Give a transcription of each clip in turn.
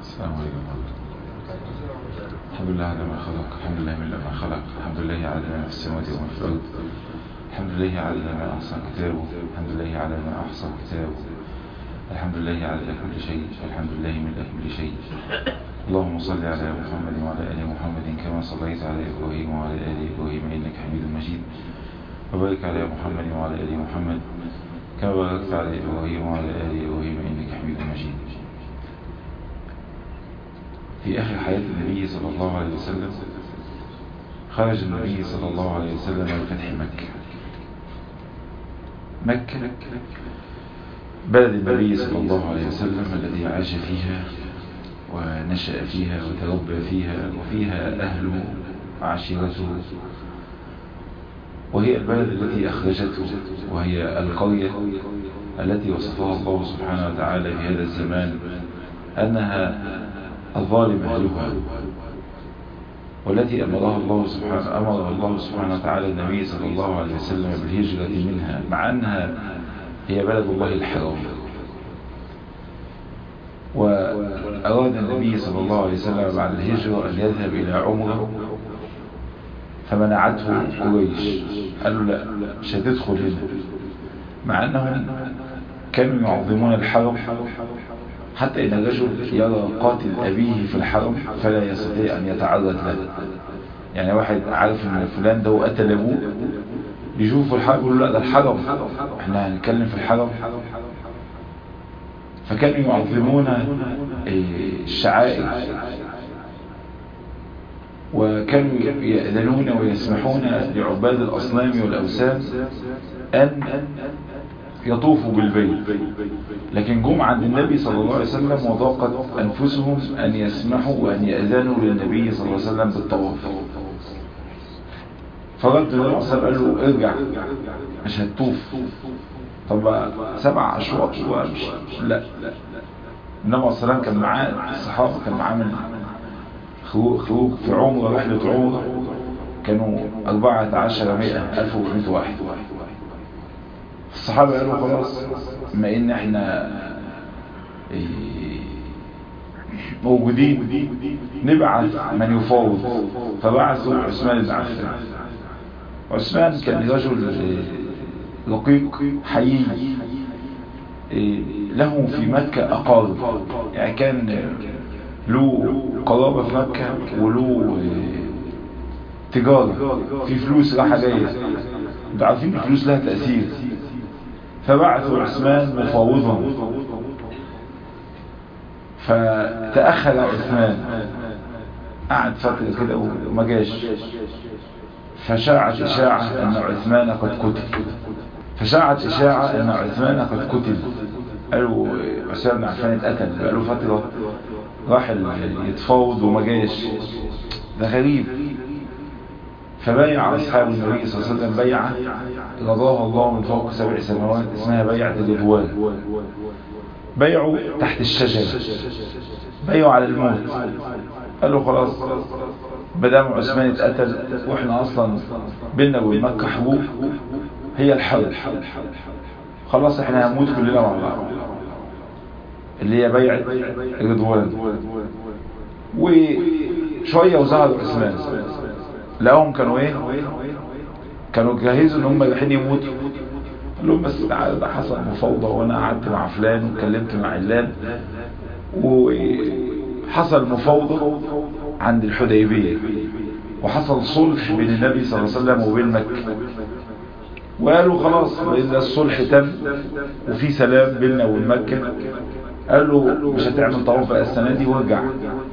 السلام عليكم الحمد لله على ما خلق الحمد لله من ما خلق الحمد لله على ما في السماوات وما في الأرض الحمد لله على ما أحصى كتابه الحمد لله على ما أحصى كتابه الحمد لله على كل شيء الحمد لله من كل شيء اللهم صل على محمد وعلى آل محمد كما صليت على إبراهيم وعلى آل إبراهيم إنك حميد مجيد وبارك على محمد وعلى آل محمد كما باركت على إبراهيم وعلى آل إبراهيم إنك حميد مجيد في آخر حياة النبي صلى الله عليه وسلم خرج النبي صلى الله عليه وسلم لفتح مكة مكة بلد النبي صلى الله عليه وسلم الذي عاش فيها ونشأ فيها وتربى فيها وفيها أهله وعشيرته وهي البلد التي أخرجته وهي القرية التي وصفها الله سبحانه وتعالى في هذا الزمان أنها الظالم أهلها والتي أمرها الله سبحانه أمر الله سبحانه وتعالى النبي صلى الله عليه وسلم بالهجرة منها مع أنها هي بلد الله الحرام وأراد النبي صلى الله عليه وسلم بعد الهجرة أن يذهب إلى عمره فمنعته قريش قالوا لا مش هتدخل هنا مع أنهم كانوا يعظمون الحرم حتى إن الرجل يرى قاتل أبيه في الحرم فلا يستطيع أن يتعرض له يعني واحد عارف ان فلان ده قتل ابوه يشوف في الحرم يقول لا ده الحرم احنا هنتكلم في الحرم فكانوا يعظمون الشعائر وكانوا يأذنون ويسمحون لعباد الأصنام والأوثان أن يطوفوا بالبيت لكن جم عند النبي صلى الله عليه وسلم وضاقت أنفسهم أن يسمحوا وأن يأذنوا للنبي صلى الله عليه وسلم بالطواف فرد النبي صلى الله عليه وسلم قال له ارجع مش هتطوف طب سبع أشواط ومش لا النبي صلى الله عليه وسلم كان معاه الصحابة كان معاه من خروج في عمره رحلة عمره كانوا أربعة عشر مئة ألف ومئة واحد الصحابة قالوا خلاص بما ان احنا موجودين نبعث من يفاوض فبعثوا عثمان بن عفان عثمان كان رجل رقيق حيي له في مكة أقارب يعني كان له قرابة في مكة وله تجارة في فلوس راحة جاية انتوا عارفين الفلوس لها تأثير فبعثوا عثمان مفاوضا فتأخر عثمان قعد فترة كده وما جاش فشاعت إشاعة أن عثمان قد قتل فشاعت إشاعة أن عثمان قد قتل قالوا عثمان بن عفان اتقتل بقاله فترة راح يتفاوض وما جاش ده غريب فبايع أصحاب النبي صلى الله عليه وسلم بيعة رضاها الله من فوق سبع سماوات اسمها بيعة الرضوان بيعوا تحت الشجرة بيعوا على الموت قالوا خلاص بدام عثمان اتقتل واحنا اصلا بينا وبين مكة حبوب هي الحرب خلاص احنا هنموت كلنا مع بعض اللي هي بيعة الرضوان وشوية وظهر عثمان لقاهم كانوا ايه كانوا جاهزوا ان هم رايحين يموتوا قال لهم بس تعالى ده حصل مفاوضه وانا قعدت مع فلان وكلمت مع علان وحصل مفاوضه عند الحديبيه وحصل صلح بين النبي صلى الله عليه وسلم وبين مكه وقالوا خلاص اذا الصلح تم وفي سلام بيننا وبين مكه قالوا مش هتعمل طواف بقى السنه دي وارجع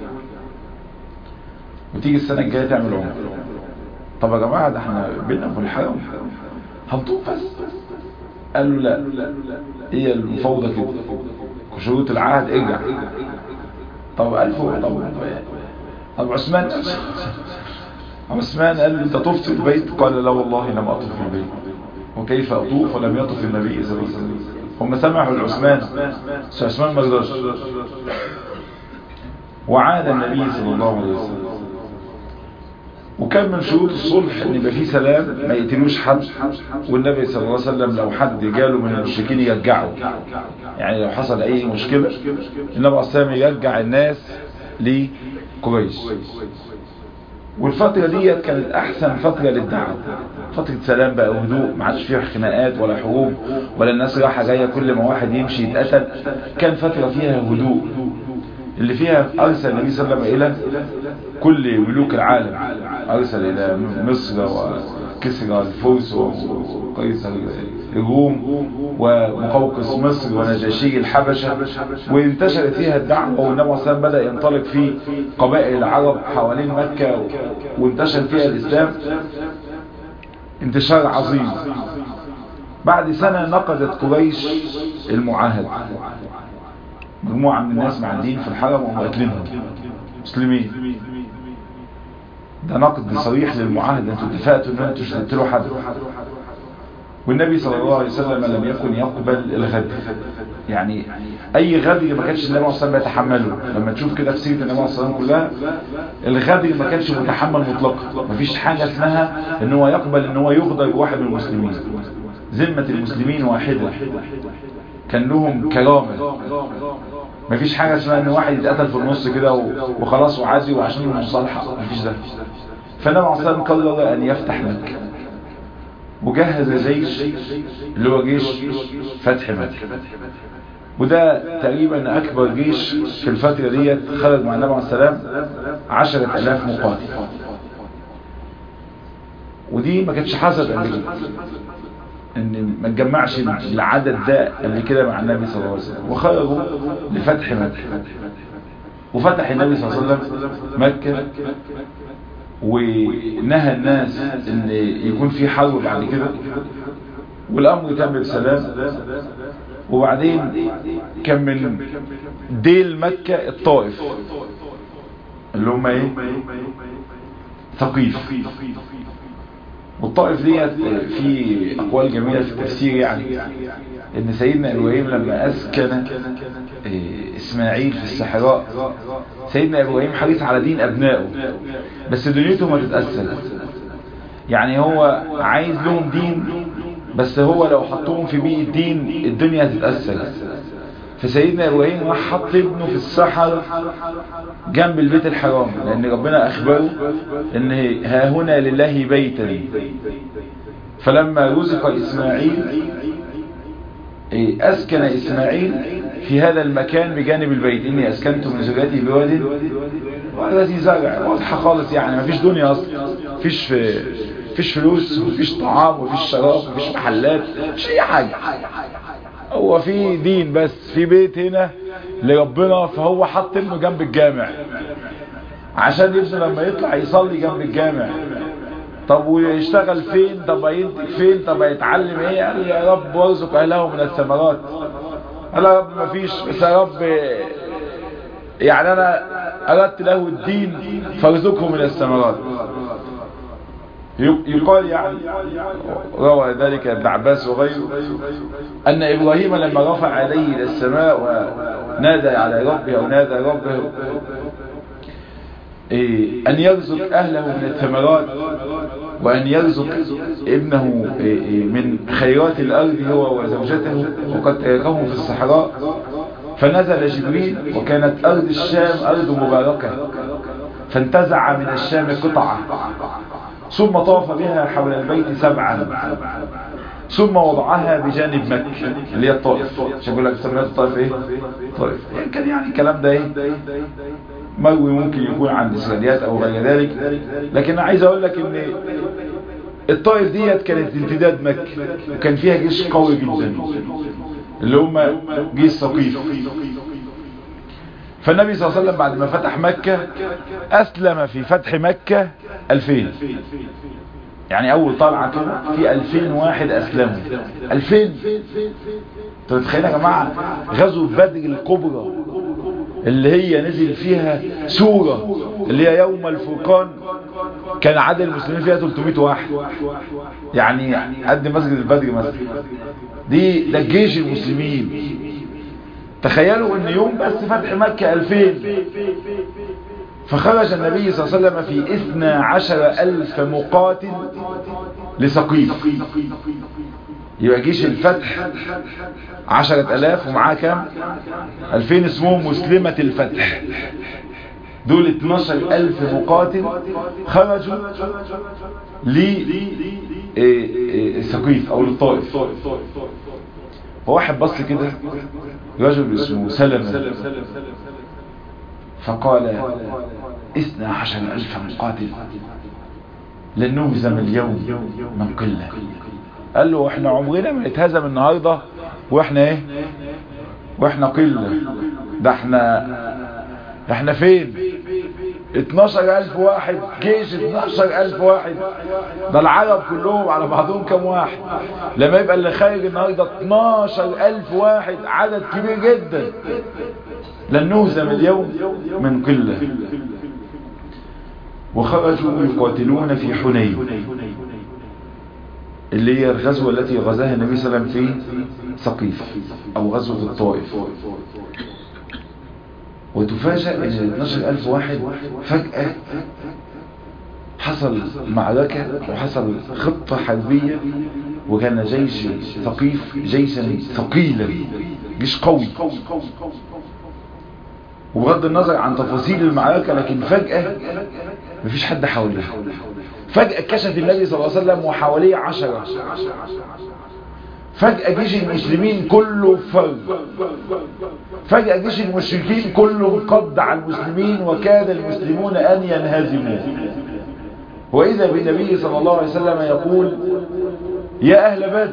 وتيجي السنه الجايه تعمل عمره طب يا جماعة ده احنا بينا في الحرم هنطوف بس قالوا لا هي المفاوضة كده شروط العهد ارجع طب ألف طب طب عثمان عثمان قال له انت طفت في البيت قال لا والله لم اطف في البيت وكيف اطوف ولم يطف النبي صلى الله عليه وسلم هم سمحوا لعثمان بس عثمان ما رضاش وعاد النبي صلى الله عليه وسلم وكان من شروط الصلح ان يبقى فيه سلام ما يقتلوش حد والنبي صلى الله عليه وسلم لو حد جاله من المشركين يرجعه يعني لو حصل اي مشكلة النبي عليه الصلاه يرجع الناس لقريش والفترة دي كانت احسن فترة للدعوة فترة سلام بقى وهدوء ما عادش فيها خناقات ولا حروب ولا الناس رايحة جاية كل ما واحد يمشي يتقتل كان فترة فيها هدوء اللي فيها ارسل النبي صلى الله عليه وسلم الى كل ملوك العالم ارسل الى مصر وكسرى الفرس وقيصر الروم ومقوقس مصر ونجاشي الحبشة وانتشرت فيها الدعوة والنبي صلى الله عليه وسلم بدأ ينطلق في قبائل العرب حوالين مكة وانتشر فيها الإسلام انتشار عظيم بعد سنة نقدت قريش المعاهد مجموعة من الناس معدين في الحرم وهم قاتلينهم مسلمين ده نقد صريح للمعاهد انتوا اتفقتوا ان انتوا تقتلوا حد والنبي صلى الله عليه وسلم لم يكن يقبل الغدر يعني اي غدر ما كانش النبي صلى الله عليه وسلم يتحمله لما تشوف كده في سيره النبي صلى الله عليه وسلم كلها الغدر ما كانش متحمل مطلقا ما فيش حاجه اسمها ان هو يقبل ان هو يغدر بواحد من المسلمين ذمه المسلمين واحده كان لهم كرامه ما فيش حاجه اسمها ان واحد يتقتل في النص كده وخلاص وعادي وعشان المصالحه ما فيش ده فالنبي عليه الصلاه والسلام قرر ان يفتح مكه وجهز جيش اللي هو جيش فتح مكة وده تقريبا اكبر جيش في الفترة ديت خرج مع النبي عليه السلام عشرة الاف مقاتل ودي ما كانتش حصلت قبل كده ان ما تجمعش العدد ده قبل كده مع النبي صلى الله عليه وسلم وخرجوا لفتح مكة وفتح النبي صلى الله عليه وسلم مكة ونهى الناس ان يكون في حرب بعد كده والامر تم بسلام وبعدين كان من ديل مكة الطائف اللي هم ايه ثقيف والطائف ديت في اقوال جميلة في التفسير يعني ان سيدنا ابراهيم لما اسكن اسماعيل في الصحراء سيدنا ابراهيم حريص على دين ابنائه بس دنيته ما تتأثر يعني هو عايز لهم دين بس هو لو حطوهم في بيئة دين الدنيا هتتأثر فسيدنا ابراهيم راح حط ابنه في الصحراء جنب البيت الحرام لان ربنا اخبره ان ها هنا لله بيتا فلما رزق اسماعيل اسكن اسماعيل في هذا المكان بجانب البيت اني اسكنت من زوجاتي بواد والذي زرع واضحه خالص يعني مفيش دنيا اصلا مفيش في مفيش فلوس مفيش طعام مفيش شراب مفيش محلات مفيش اي حاجه هو في دين بس في بيت هنا لربنا فهو حط ابنه جنب الجامع عشان ابنه لما يطلع يصلي جنب الجامع طب ويشتغل فين طب هينتج فين طب هيتعلم ايه قال يا رب وارزق اهله من الثمرات قال يا رب مفيش بس يا رب يعني انا اردت له الدين فارزقه من الثمرات يقال يعني روى ذلك ابن عباس وغيره أن إبراهيم لما رفع يديه إلى السماء ونادى على ربه أو نادى ربه أن يرزق أهله من الثمرات وأن يرزق ابنه من خيرات الأرض هو وزوجته وقد تركهم في الصحراء فنزل جبريل وكانت أرض الشام أرض مباركة فانتزع من الشام قطعة ثم طاف بها حول البيت سبعا ثم وضعها بجانب مكة اللي هي الطائف عشان يقول لك سميت الطائف ايه طائف يعني كان يعني الكلام ده ايه مروي ممكن يكون عند اسرائيليات او غير ذلك لكن انا عايز اقول لك ان الطائف ديت كانت امتداد مكة وكان فيها جيش قوي جدا اللي هم جيش ثقيف فالنبي صلى الله عليه وسلم بعد ما فتح مكة أسلم في فتح مكة ألفين يعني أول طلعة كده في ألفين واحد أسلموا ألفين تتخيل يا جماعة غزوة بدر الكبرى اللي هي نزل فيها سورة اللي هي يوم الفرقان كان عدد المسلمين فيها 300 واحد يعني قد مسجد البدر مثلا دي ده جيش المسلمين تخيلوا ان يوم بس فتح مكة 2000 فخرج النبي صلى الله عليه وسلم في اثنى عشر الف مقاتل لسقيف يبقى جيش الفتح عشرة الاف ومعاه كام الفين اسمهم مسلمة الفتح دول 12 ألف مقاتل خرجوا لسقيف أو للطائف فواحد بص كده رجل اسمه سلمة فقال اثنى عشر ألف مقاتل لن نهزم اليوم من قلة قال له احنا عمرنا ما نتهزم النهاردة واحنا ايه واحنا قلة ده احنا احنا فين 12 ألف واحد جيش 12 ألف واحد ده العرب كلهم على بعضهم كم واحد لما يبقى اللي خارج النهاردة 12 ألف واحد عدد كبير جدا لن نهزم اليوم من قلة وخرجوا يقاتلون في حنين اللي هي الغزوة التي غزاها النبي صلى الله عليه وسلم في سقيف أو غزوة الطائف وتفاجأ ان 12 ألف واحد فجأة حصل معركة وحصل خطة حربية وكان جيش ثقيف جيشا ثقيلا جيش قوي وبغض النظر عن تفاصيل المعركة لكن فجأة مفيش حد حواليه فجأة كشف النبي صلى الله عليه وسلم وحواليه عشرة فجأة جيش المسلمين كله فرد فجأة جيش المشركين كله انقض على المسلمين وكاد المسلمون أن ينهزموا وإذا بالنبي صلى الله عليه وسلم يقول يا أهل بدر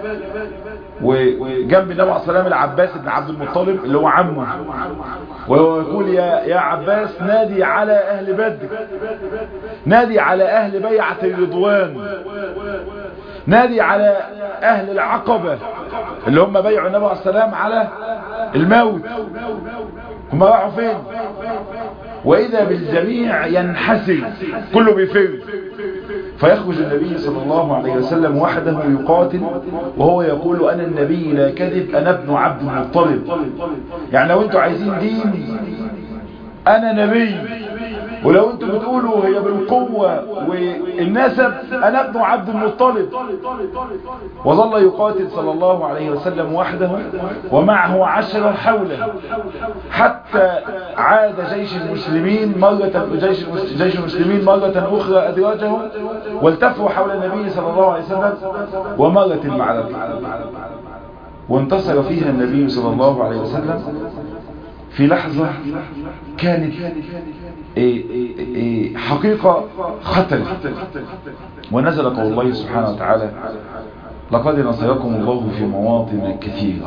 وجنب النبي عليه السلام العباس بن عبد المطلب اللي هو عمه وهو يقول يا يا عباس نادي على أهل بدر نادي على أهل بيعة الرضوان نادي على أهل العقبة اللي هم بيعوا النبي عليه السلام على الموت هم راحوا فين وإذا بالجميع ينحسر كله بيفر فيخرج النبي صلى الله عليه وسلم وحده يقاتل وهو يقول أنا النبي لا كذب أنا ابن عبد المطلب يعني لو انتوا عايزين دين أنا نبي ولو انتم بتقولوا هي بالقوة والنسب انا ابن عبد المطلب وظل يقاتل صلى الله عليه وسلم وحده ومعه عشرة حوله حتى عاد جيش المسلمين مرة جيش جيش المسلمين مرة أخرى أدراجهم والتفوا حول النبي صلى الله عليه وسلم ومرت المعركة وانتصر فيها النبي صلى الله عليه وسلم في لحظة كانت إيه إيه حقيقة خطر ونزل قول الله سبحانه وتعالى لقد نصركم الله في مواطن كثيرة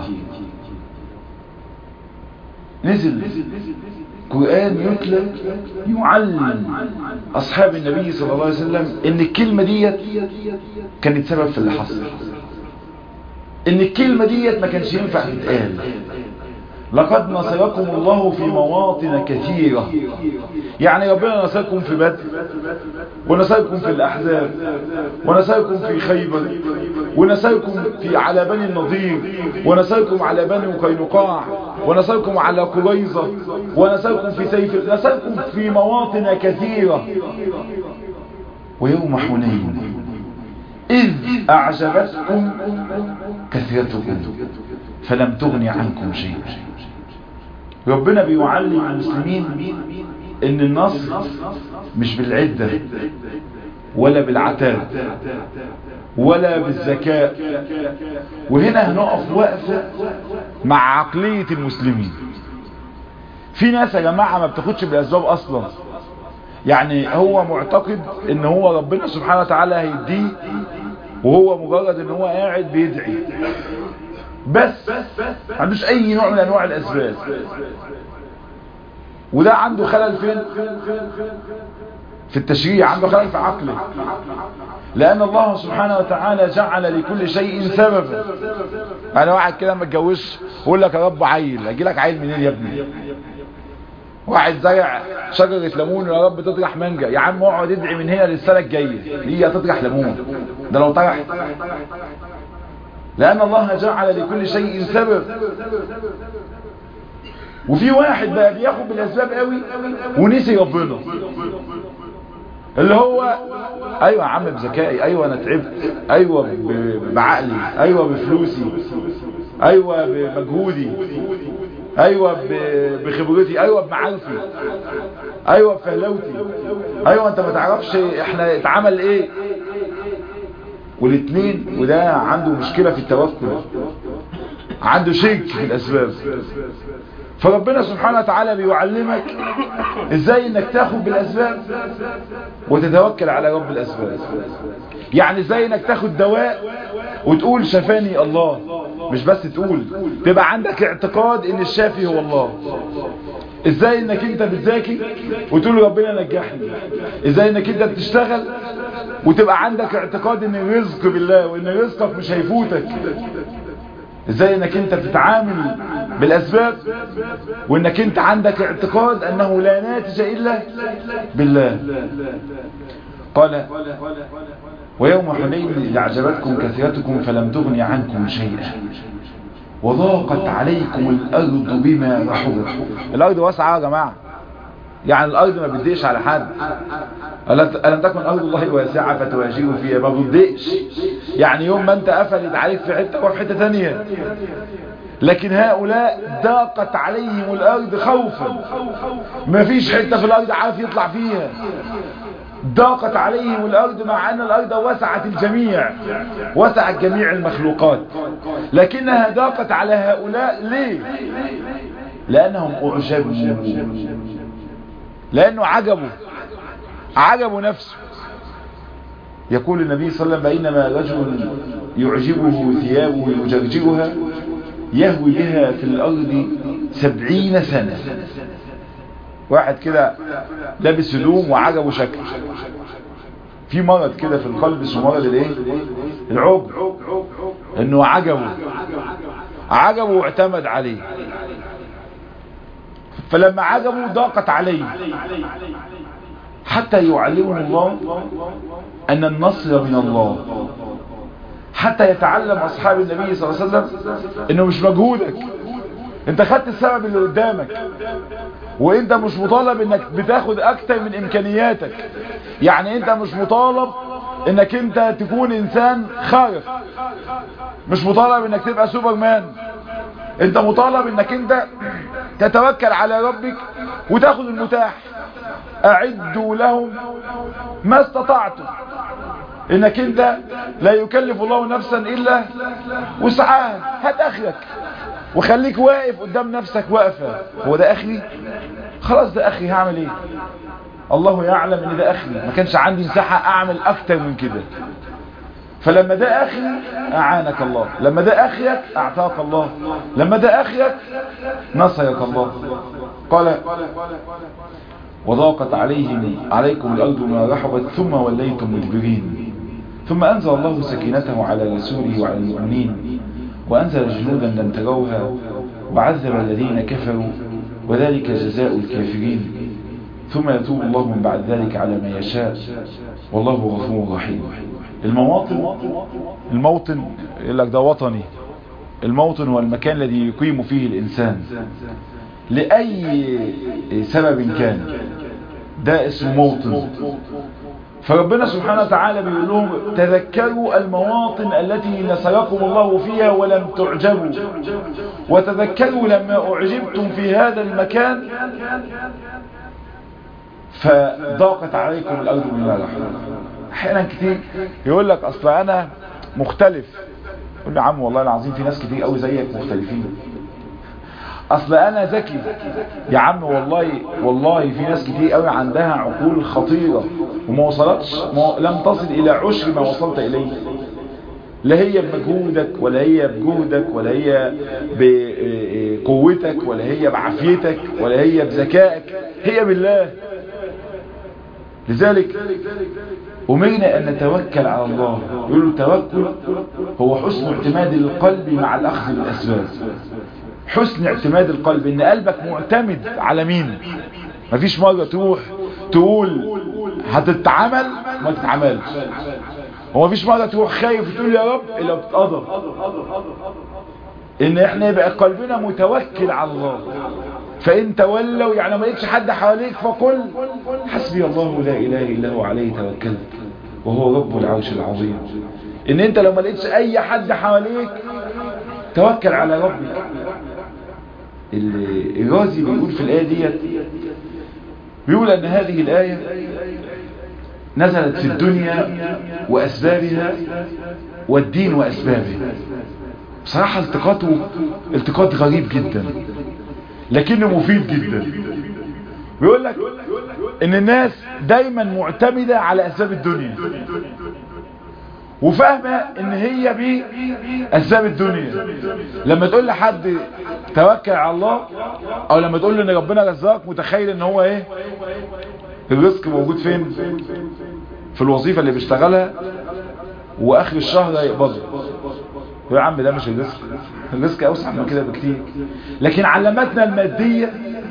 نزل قرآن يتلى يعلم أصحاب النبي صلى الله عليه وسلم إن الكلمة دي كانت سبب في اللي حصل إن الكلمة دي ما كانش ينفع تتقال لقد نصركم الله في مواطن كثيرة يعني ربنا نصركم في بدر ونصركم في الأحزاب ونصركم في خيبر ونصركم في على بني النضير ونصركم على بني قينقاع ونصركم على قريظة ونصركم في سيف نصركم في مواطن كثيرة ويوم حنين إذ أعجبتكم كثرتكم فلم تغن عنكم شيء ربنا بيعلم المسلمين ان النصر مش بالعدة ولا بالعتاد ولا بالذكاء وهنا هنقف وقفة مع عقلية المسلمين في ناس يا جماعة ما بتاخدش بالأسباب أصلا يعني هو معتقد ان هو ربنا سبحانه وتعالى هيديه وهو مجرد ان هو قاعد بيدعي بس ما عندوش اي نوع من انواع الاسباب وده عنده خلل فين في التشريع عنده خلل في عقله لان الله سبحانه وتعالى جعل لكل شيء سببا يعني واحد كده ما اتجوزش يقول لك يا رب عيل اجي لك عيل منين يا ابني واحد زرع شجرة ليمون يا رب تطرح مانجا يا عم اقعد ادعي من هنا للسنة الجاية هي تطرح ليمون ده لو طرح لأن الله جعل لكل شيء سبب وفي واحد بقى بياخد بالأسباب قوي ونسي ربنا اللي هو ايوه يا عم بذكائي ايوه انا تعبت ايوه بعقلي ايوه بفلوسي ايوه بمجهودي ايوه ب- بخبرتي ايوه بمعارفي ايوه بفهلوتي ايوه انت ما تعرفش احنا اتعمل ايه والاثنين وده عنده مشكلة في التوكل عنده شرك في الاسباب فربنا سبحانه وتعالى بيعلمك ازاي انك تاخد بالاسباب وتتوكل على رب الاسباب يعني ازاي انك تاخد دواء وتقول شفاني الله مش بس تقول تبقى عندك اعتقاد ان الشافي هو الله ازاي انك انت بتذاكر وتقول ربنا نجحني ازاي انك انت بتشتغل وتبقى عندك اعتقاد ان الرزق بالله وان رزقك مش هيفوتك ازاي انك انت بتتعامل بالاسباب وانك انت عندك اعتقاد انه لا ناتج الا بالله قال ويوم حنين إذ أعجبتكم كثرتكم فلم تغن عنكم شيئا وضاقت عليكم الأرض بما رحبت الأرض واسعة يا جماعة يعني الأرض ما بتضيقش على حد ألم تكن أرض الله واسعة فتواجهوا فيها ما بتضيقش يعني يوم ما أنت قفلت عليك في حتة وفي حتة تانية لكن هؤلاء ضاقت عليهم الأرض خوفا ما فيش حتة في الأرض عارف يطلع فيها ضاقت عليهم الأرض مع أن الأرض وسعت الجميع وسعت جميع المخلوقات لكنها ضاقت على هؤلاء ليه لأنهم أعجبوا لأنه عجبوا عجبوا نفسه يقول النبي صلى الله عليه وسلم بينما رجل يعجبه ثيابه يجرجرها يهوي بها في الأرض سبعين سنة واحد كده لابس هدوم وعجبه شكل في مرض كده في القلب اسمه مرض الايه العجب انه عجبه عجبه واعتمد عليه فلما عجبه ضاقت عليه حتى يعلمه الله ان النصر من الله حتى يتعلم اصحاب النبي صلى الله عليه وسلم انه مش مجهودك انت خدت السبب اللي قدامك وانت مش مطالب انك بتاخد اكتر من امكانياتك يعني انت مش مطالب انك انت تكون انسان خارق مش مطالب انك تبقى سوبرمان انت مطالب انك انت تتوكل على ربك وتاخد المتاح اعدوا لهم ما استطعتم انك انت لا يكلف الله نفسا الا وسعها هات اخرك وخليك واقف قدام نفسك واقفة هو ده اخري خلاص ده اخري هعمل ايه الله يعلم ان ده اخري ما كانش عندي مساحة اعمل اكتر من كده فلما ده اخري اعانك الله لما ده اخرك اعطاك الله لما ده اخرك نصرك الله قال وضاقت عليهم عليكم الارض ما رحبت ثم وليتم مدبرين ثم انزل الله سكينته على رسوله وعلى المؤمنين وأنزل جنودا لم تروها وعذب الذين كفروا وذلك جزاء الكافرين ثم يتوب الله من بعد ذلك على ما يشاء والله غفور رحيم المواطن الموطن يقول لك ده وطني الموطن هو المكان الذي يقيم فيه الإنسان لأي سبب كان ده اسمه موطن فربنا سبحانه وتعالى بيقول لهم تذكروا المواطن التي نصركم الله فيها ولم تعجبوا وتذكروا لما أعجبتم في هذا المكان فضاقت عليكم الأرض من رحمة أحيانا كتير يقول لك أصل أنا مختلف يقول لي عم والله العظيم في ناس كتير قوي زيك مختلفين اصل انا ذكي يا عم والله والله في ناس كتير قوي عندها عقول خطيرة وما وصلتش ما لم تصل الى عشر ما وصلت اليه لا هي بمجهودك ولا هي بجهدك ولا هي بقوتك ولا هي بعافيتك ولا هي بذكائك هي بالله لذلك أمرنا أن نتوكل على الله يقولوا التوكل هو حسن اعتماد القلب مع الأخذ بالأسباب حسن اعتماد القلب ان قلبك معتمد على مين مفيش مرة تروح تقول هتتعمل ما تتعملش هو مفيش مرة تروح خايف وتقول يا رب الا بتتقدر ان احنا يبقى قلبنا متوكل على الله فان تولوا يعني ما لقيتش حد حواليك فقل حسبي الله لا اله الا هو عليه توكلت وهو رب العرش العظيم ان انت لو ما لقيتش اي حد حواليك توكل على ربك الرازي بيقول في الآية ديت بيقول أن هذه الآية نزلت في الدنيا وأسبابها والدين وأسبابه بصراحة التقاطه التقاط غريب جدا لكنه مفيد جدا بيقول لك ان الناس دايما معتمدة على اسباب الدنيا وفاهمة ان هي باسباب الدنيا لما تقول لحد توكل على الله او لما تقول له ان ربنا رزاق متخيل ان هو ايه الرزق موجود فين في الوظيفة اللي بيشتغلها واخر الشهر هيقبضه يا عم ده مش الرزق الرزق اوسع من كده بكتير لكن علمتنا المادية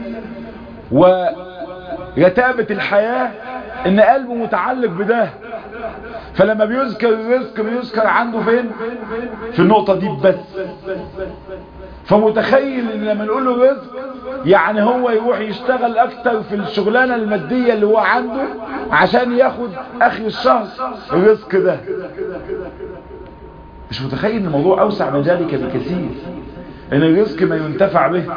ورتابة الحياة ان قلبه متعلق بده فلما بيذكر الرزق بيذكر عنده فين في النقطة دي بس فمتخيل ان لما نقول له رزق يعني هو يروح يشتغل اكتر في الشغلانة المادية اللي هو عنده عشان ياخد اخر الشهر الرزق ده مش متخيل ان الموضوع اوسع من ذلك بكثير ان الرزق ما ينتفع به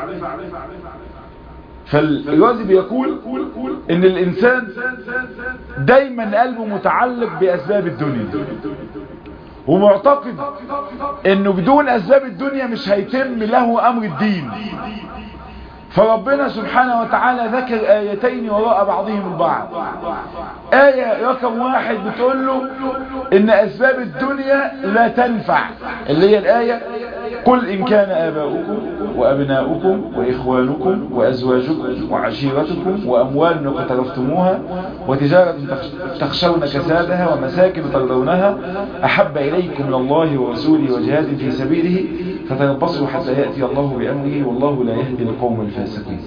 فالرازي بيقول ان الانسان دايما قلبه متعلق باسباب الدنيا ومعتقد انه بدون اسباب الدنيا مش هيتم له امر الدين فربنا سبحانه وتعالى ذكر آيتين وراء بعضهم البعض آية رقم واحد بتقول له إن أسباب الدنيا لا تنفع اللي هي الآية قل إن كان آباؤكم وأبناؤكم وإخوانكم وأزواجكم وعشيرتكم وأموال اقترفتموها وتجارة تخشون كسادها ومساكن ترضونها أحب إليكم من الله ورسوله وجهاد في سبيله فتربصوا حتى يأتي الله بأمره والله لا يهدي القوم الفاسقين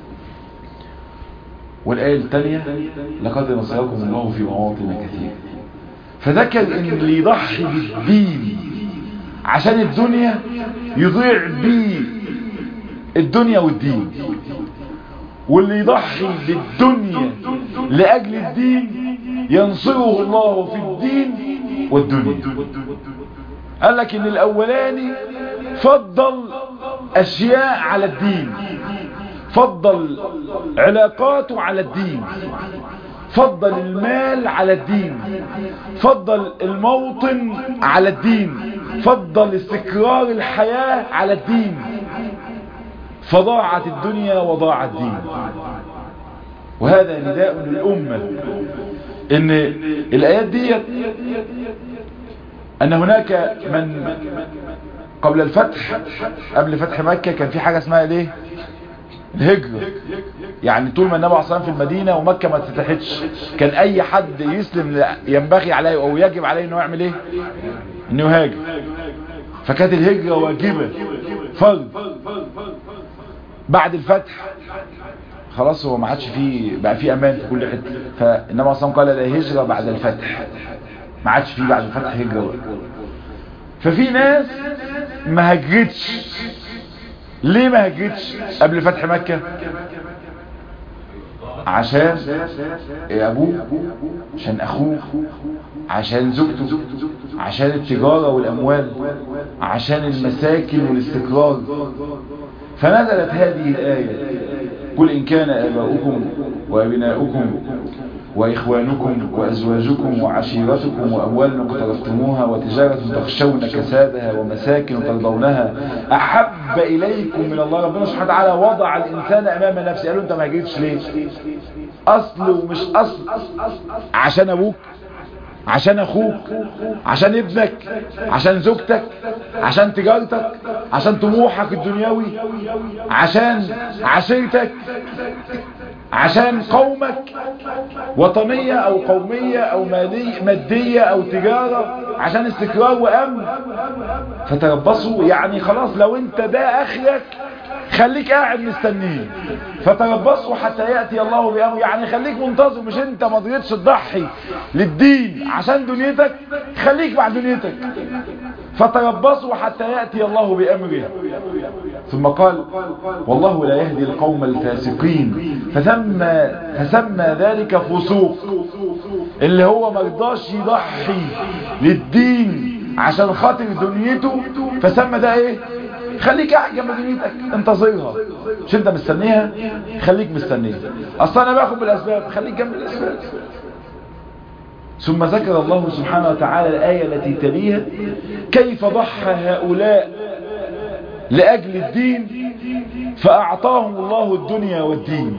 والآية الثانية لقد نصركم الله في مواطن كثيرة فذكر ان اللي يضحي بالدين عشان الدنيا يضيع بيه الدنيا والدين واللي يضحي بالدنيا لأجل الدين ينصره الله في الدين والدنيا قال لك ان الاولاني فضل اشياء على الدين فضل علاقاته على الدين فضل المال على الدين فضل الموطن على الدين فضل استقرار الحياة على الدين فضاعت الدنيا وضاع الدين وهذا نداء للأمة ان الآيات دي ان هناك من قبل الفتح قبل فتح مكة كان في حاجة اسمها ليه الهجرة يعني طول ما النبي عليه الصلاة في المدينة ومكة ما اتفتحتش كان اي حد يسلم ينبغي عليه او يجب عليه انه يعمل ايه انه يهاجر فكانت الهجرة واجبة فرض بعد الفتح خلاص هو ما عادش فيه بقى فيه امان في كل حته فالنبي عليه الصلاه قال لا هجره بعد الفتح ما عادش فيه بعد الفتح هجره ففي ناس ما هجرتش ليه ما هجرتش قبل فتح مكة عشان ابوه عشان اخوه عشان زوجته عشان التجارة والاموال عشان المساكن والاستقرار فنزلت هذه الآية قل إن كان آباؤكم وأبناؤكم وإخوانكم وأزواجكم وعشيرتكم وأموال اقترفتموها وتجارة تخشون كسادها ومساكن ترضونها أحب إليكم من الله ربنا سبحانه وتعالى وضع الإنسان أمام نفسه قالوا أنت ما جيتش ليه أصل ومش أصل عشان أبوك عشان اخوك عشان ابنك عشان زوجتك عشان تجارتك عشان طموحك الدنيوي عشان عشيرتك عشان قومك وطنية او قومية او مادية او تجارة عشان استقرار وامن فتربصوا يعني خلاص لو انت ده اخرك خليك قاعد مستنيه فتربصوا حتى يأتي الله بأمره يعني خليك منتظر مش انت ما رضيتش تضحي للدين عشان دنيتك خليك مع دنيتك فتربصوا حتى يأتي الله بأمره ثم قال والله لا يهدي القوم الفاسقين فسمى, فسمى ذلك فسوق اللي هو مرضاش يضحي للدين عشان خاطر دنيته فسمى ده ايه خليك قاعد جنب دنيتك انتظرها مش انت مستنيها خليك مستنيها اصلا انا باخد بالاسباب خليك جنب الاسباب ثم ذكر الله سبحانه وتعالى الآية التي تليها كيف ضحى هؤلاء لأجل الدين فأعطاهم الله الدنيا والدين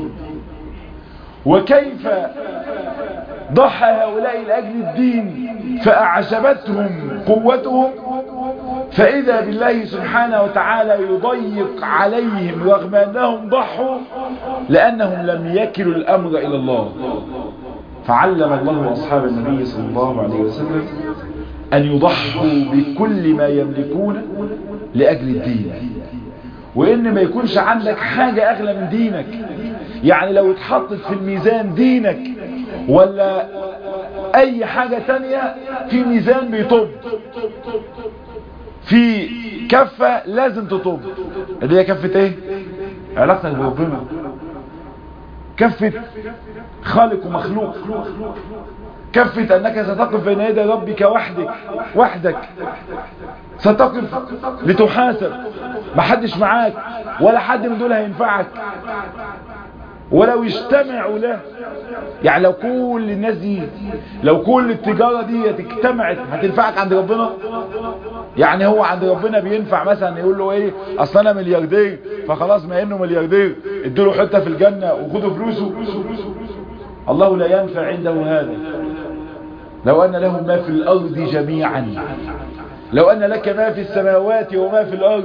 وكيف ضحى هؤلاء لأجل الدين فأعجبتهم قوتهم فإذا بالله سبحانه وتعالى يضيق عليهم رغم أنهم ضحوا لأنهم لم يكلوا الأمر إلى الله فعلم الله أصحاب النبي صلى الله عليه وسلم أن يضحوا بكل ما يملكون لأجل الدين وإن ما يكونش عندك حاجة أغلى من دينك يعني لو اتحطت في الميزان دينك ولا أي حاجة تانية في ميزان بيطب في كفة لازم تطب اللي هي كفة ايه علاقتك بربنا كفة خالق ومخلوق كفة أنك ستقف بين يدي ربك وحدك وحدك ستقف لتحاسب محدش معاك ولا حد من دول هينفعك ولو اجتمعوا له يعني لو كل الناس دي لو كل التجارة دي اجتمعت هتنفعك عند ربنا يعني هو عند ربنا بينفع مثلا يقول له ايه اصل انا ملياردير فخلاص ما انه ملياردير ادوا حته في الجنة وخدوا فلوسه الله لا ينفع عنده هذا لو ان له ما في الارض جميعا لو ان لك ما في السماوات وما في الارض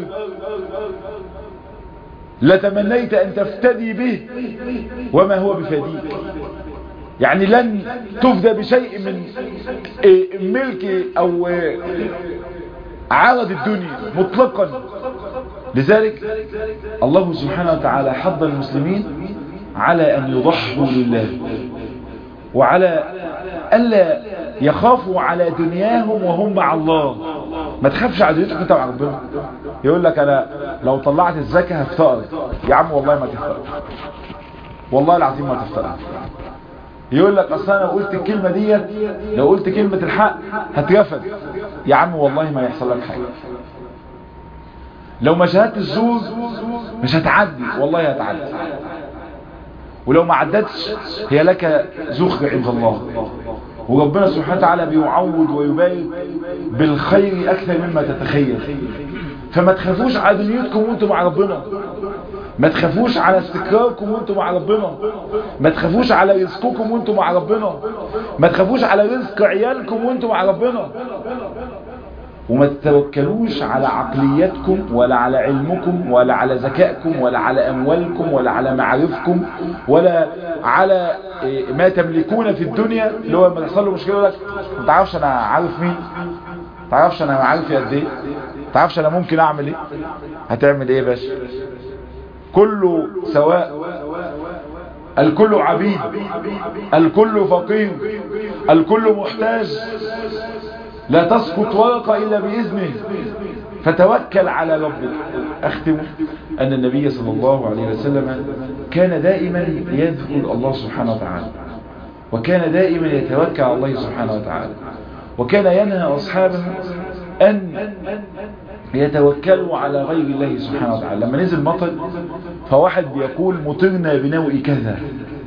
لتمنيت أن تفتدي به وما هو بفديك يعني لن تفدى بشيء من ملك أو عرض الدنيا مطلقا لذلك الله سبحانه وتعالى حض المسلمين على أن يضحوا لله وعلى ألا يخافوا على دنياهم وهم مع الله ما تخافش على دنيتك انت مع ربنا يقول لك انا لو طلعت الزكاة هفتقر يا عم والله ما تفتقر والله العظيم ما تفتقر يقول لك اصلا لو قلت الكلمة دي لو قلت كلمة الحق هترفد يا عم والله ما يحصل لك حاجة لو ما شهدت الزور مش هتعدي والله هتعدي ولو ما عدتش هي لك زخر عند الله وربنا سبحانه وتعالى بيعوض ويبارك بالخير أكثر مما تتخيل فما تخافوش على دنيتكم وانتم مع ربنا ما تخافوش على استقراركم وانتم مع ربنا ما تخافوش على رزقكم وانتم مع ربنا ما تخافوش على رزق عيالكم وانتم مع ربنا وما تتوكلوش على عقليتكم ولا على علمكم ولا على ذكائكم ولا على أموالكم ولا على معارفكم ولا على ما تملكون في الدنيا اللي هو لما تحصل له مشكلة يقول لك ما تعرفش أنا عارف مين ما تعرفش أنا معارفي قد إيه ما تعرفش أنا ممكن أعمل إيه هتعمل إيه باش كله سواء الكل عبيد الكل فقير الكل محتاج لا تسقط ورقة إلا بإذنه فتوكل على ربك أختم أن النبي صلى الله عليه وسلم كان دائما يذكر الله سبحانه وتعالى وكان دائما يتوكل على الله سبحانه وتعالى وكان ينهى أصحابه أن يتوكلوا على غير الله سبحانه وتعالى لما نزل مطر فواحد بيقول مطرنا بنوء كذا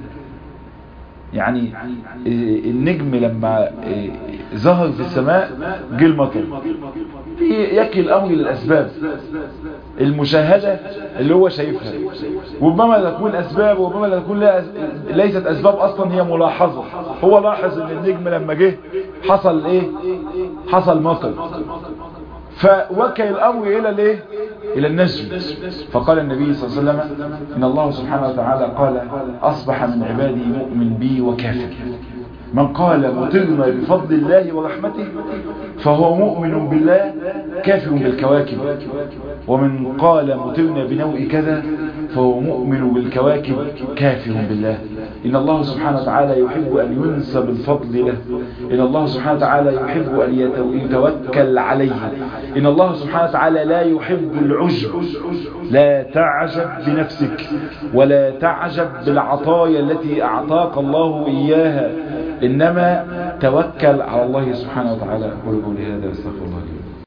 يعني النجم لما ظهر في السماء جه المطر يكي الأمر للأسباب المشاهدة اللي هو شايفها وربما تكون أسباب وربما تكون ليست أسباب أصلا هي ملاحظة هو لاحظ ان النجم لما جه حصل ايه حصل مطر فوكل الأمر إلى الايه إلى النجم فقال النبي صلى الله عليه وسلم إن الله سبحانه وتعالى قال أصبح من عبادي مؤمن بي وكافر من قال مطرنا بفضل الله ورحمته فهو مؤمن بالله كافر بالكواكب ومن قال مطرنا بنوء كذا فهو مؤمن بالكواكب كافر بالله إن الله سبحانه وتعالى يحب أن ينسب الفضل له إن الله سبحانه وتعالى يحب أن يتوكل عليه إن الله سبحانه وتعالى لا يحب العجب لا تعجب بنفسك ولا تعجب بالعطايا التي أعطاك الله إياها إنما توكل على الله سبحانه وتعالى أقول قولي هذا أستغفر الله لي